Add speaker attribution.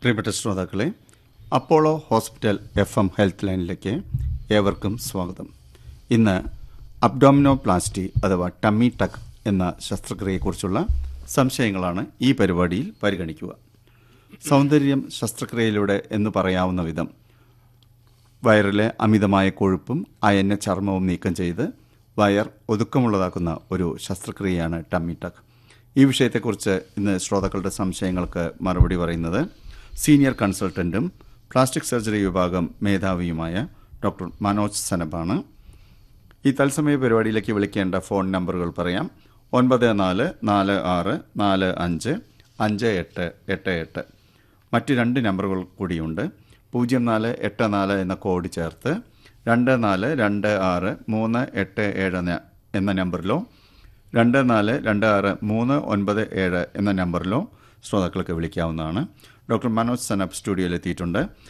Speaker 1: പ്രിയപ്പെട്ട ശ്രോതാക്കളെ Apollo hospital F M health ലൈനിലേക്ക് ഏവർക്കും സ്വാഗതം ഇന്ന് അബ്ഡോമിനോപ്ലാസ്റ്റി അഥവാ ടമ്മി ടക്ക് എന്ന ശസ്ത്രക്രിയയെക്കുറിച്ചുള്ള സംശയങ്ങളാണ് ഈ പരിപാടിയിൽ പരിഗണിക്കുക സൗന്ദര്യം ശസ്ത്രക്രിയയിലൂടെ എന്ന് പറയാവുന്ന വിധം വയറിലെ അമിതമായ കൊഴുപ്പും അയഞ്ഞ ചർമ്മവും നീക്കം ചെയ്ത് വയർ ഒതുക്കമുള്ളതാക്കുന്ന ഒരു ശസ്ത്രക്രിയയാണ് ടമ്മി ടക്ക് ഈ വിഷയത്തെക്കുറിച്ച് ഇന്ന് ശ്രോതാക്കളുടെ സംശയങ്ങൾക്ക് മറുപടി പറയുന്നത് സീനിയർ കൺസൾട്ടന്റും പ്ലാസ്റ്റിക് സർജറി വിഭാഗം മേധാവിയുമായ ഡോക്ടർ മനോജ് സനബാണ് ഈ തത്സമയ പരിപാടിയിലേക്ക് വിളിക്കേണ്ട ഫോൺ നമ്പറുകൾ പറയാം ഒൻപത് നാല് നാല് ആറ് നാല് അഞ്ച് അഞ്ച് എട്ട് എട്ട് എട്ട് മറ്റ് രണ്ട് നമ്പറുകൾ കൂടിയുണ്ട് പൂജ്യം നാല് എട്ട് നാല് എന്ന കോഡ് ചേർത്ത് രണ്ട് നാല് രണ്ട് ആറ് മൂന്ന് എട്ട് ഏഴ് എന്ന- എന്ന നമ്പറിലോ രണ്ട് നാല് രണ്ട് ആറ് മൂന്ന് ഒൻപത് ഏഴ് എന്ന നമ്പറിലോ ശ്രോതാക്കൾക്ക് വിളിക്കാവുന്നതാണ് ഡോക്ടർ മനോജ് സനബ് സ്റ്റുഡിയോയിൽ എത്തിയിട്ടുണ്ട്